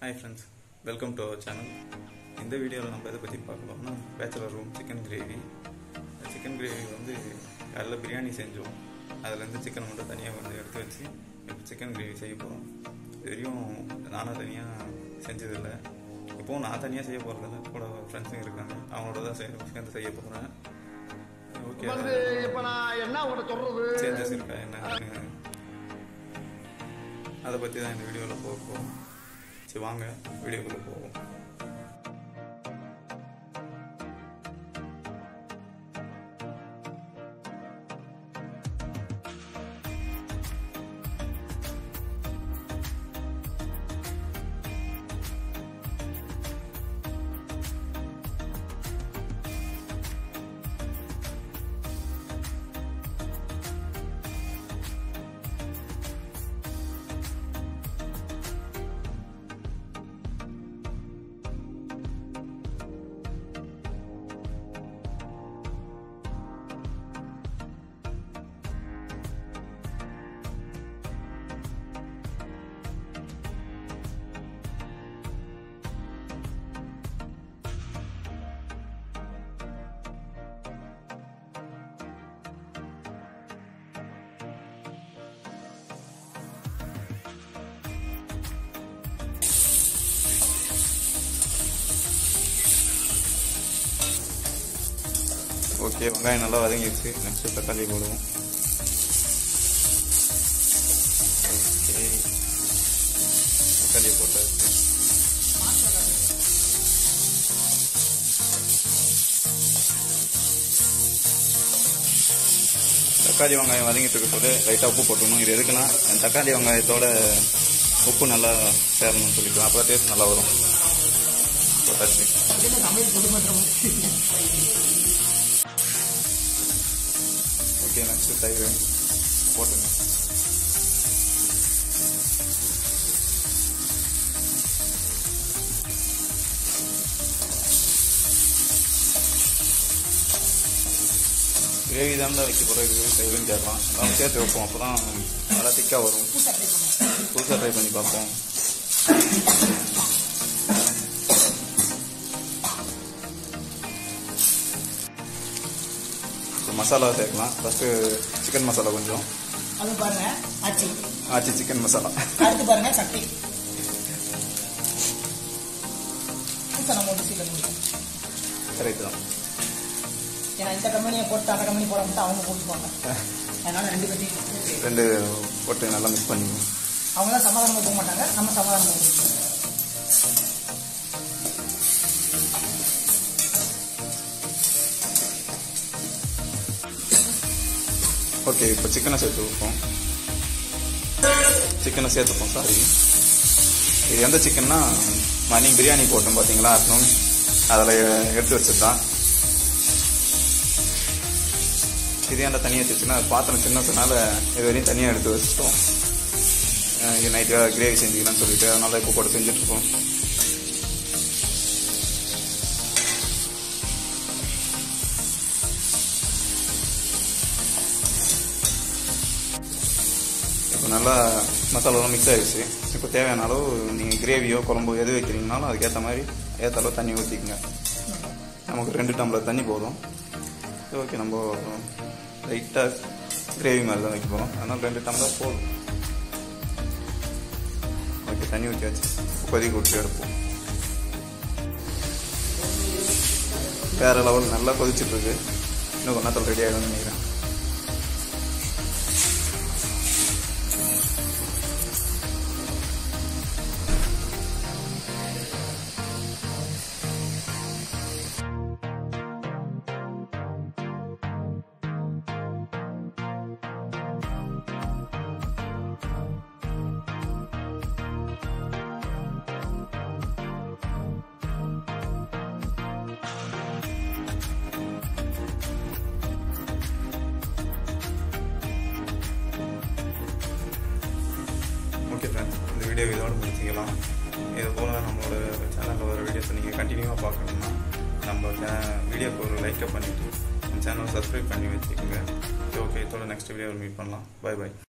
hi friends welcome to our channel இந்த வீடியோவில் நம்ம எதை பற்றி பார்க்க போறோம்னா bachelor room chicken gravy chicken gravy வந்து காலைல பிரியாணி செஞ்சோம் அதுலேருந்து சிக்கன் மட்டும் தனியாக வந்து எடுத்து வச்சு இப்போ சிக்கன் கிரேவி செய்ய போகிறோம் இதுவரையும் நானாக தனியாக செஞ்சதில்லை இப்போவும் நான் தனியாக செய்ய போகிறதில்ல கூட ஃப்ரெண்ட்ஸுங்க இருக்காங்க அவங்களோட தான் செய்ய சேர்ந்து செய்ய போகிறேன் ஓகே வந்து இப்ப நான் என்ன உங்கள்ட்ட சொல்றது சேஞ்சஸ் இருக்கா என்ன அதை பற்றி தான் இந்த வீடியோவில் போக போகிறோம் சரி வாங்க வீடியோக்குள்ளே போவோம் ஓகே வெங்காயம் நல்லா வதங்கிடுச்சு நெக்ஸ்ட் தக்காளி போடுவோம் ஓகே தக்காளி போட்டாச்சு தக்காளி வெங்காயம் வதங்கிட்டு இருக்க போது லைட்டாக உப்பு போட்டுக்கணும் இது எதுக்குன்னா அந்த தக்காளி வெங்காயத்தோட உப்பு நல்லா சேரணும்னு சொல்லிக்கலாம் அப்போ டேஸ்ட் நல்லா வரும் போட்டாச்சு ஓகே நெக்ஸ்ட் தயிர் போட்டுங்க கிரேவி தான் தான் வைக்க போகிறோம் இது தயிரும் கேட்கலாம் எல்லாம் சேர்த்து வைப்போம் அப்போ தான் நல்லா திக்காக வரும் புதுசாக ட்ரை பண்ணி பார்ப்போம் இப்போ மசாலா சேர்க்கலாம் ஃபஸ்ட்டு சிக்கன் மசாலா கொஞ்சம் அது பாருங்க ஆச்சி ஆச்சி சிக்கன் மசாலா அடுத்து பாருங்க சக்தி புதுசா நம்ம ஒரு சீக்கிரம் முடியும் கரெக்ட் தான் ஏன்னா இந்த கம்பெனியை போட்டு அந்த கம்பெனி போட மட்டும் அவங்க போட்டுப்பாங்க அதனால ரெண்டு பேர்த்தையும் ரெண்டு போட்டு நல்லா மிக்ஸ் பண்ணிக்கணும் அவங்க தான் சமாதானமாக போக மாட்டாங்க நம்ம சமாதானமாக போக ஓகே இப்போ சிக்கனை சேர்த்து வைப்போம் சிக்கனை சேர்த்துப்போம் சாரி இது எந்த சிக்கன்னா மார்னிங் பிரியாணி போட்டோம் பார்த்தீங்களா ஆஃப்டர்நூன் அதில் எடுத்து வச்சுருந்தான் இது ஏன்டா தனியாக வச்சுச்சுன்னா பாத்திரம் சின்னதுனால இது வரையும் தனியாக எடுத்து வச்சுட்டோம் அஹ் இது நைட்டு கிரேவி செஞ்சுக்கலாம்னு சொல்லிட்டு அதனால இப்போ போட்டு செஞ்சுட்ருக்கோம் இப்போ நல்லா மசாலாலாம் மிக்ஸ் ஆகிடுச்சு இப்போ தேவையான அளவு நீங்கள் கிரேவியோ குழம்பு எது வைக்கிறீங்கனாலும் அதுக்கேற்ற மாதிரி ஏற்ற அளவு தண்ணி ஊற்றிக்கங்க நமக்கு ரெண்டு டம்ளர் தண்ணி போதும் ஓகே நம்ம லைட்டாக கிரேவி மாதிரி தான் வைக்க போகிறோம் அதனால் ரெண்டு டம்ளர் போதும் ஓகே தண்ணி ஊற்றியாச்சு கொதிக்க விட்டு எடுப்போம் வேற லெவல் நல்லா கொதிச்சுட்டு இருக்கு இன்னும் கொஞ்ச நேரத்தில் ரெடி ஆகிடும்னு நினைக்கிறேன் ஓகே ஃப்ரெண்ட்ஸ் இந்த வீடியோ இதோட முடிச்சிக்கலாம் இது போல் நம்மளோட சேனலில் வர வீடியோஸை நீங்கள் கண்டினியூவாக பார்க்கணும்னா நம்ம வீடியோக்கு ஒரு லைக்கை பண்ணிவிட்டு நம்ம சேனலை சப்ஸ்கிரைப் பண்ணி வச்சுக்கோங்க ஓகே இதோட நெக்ஸ்ட் வீடியோவில் மீட் பண்ணலாம் பை பை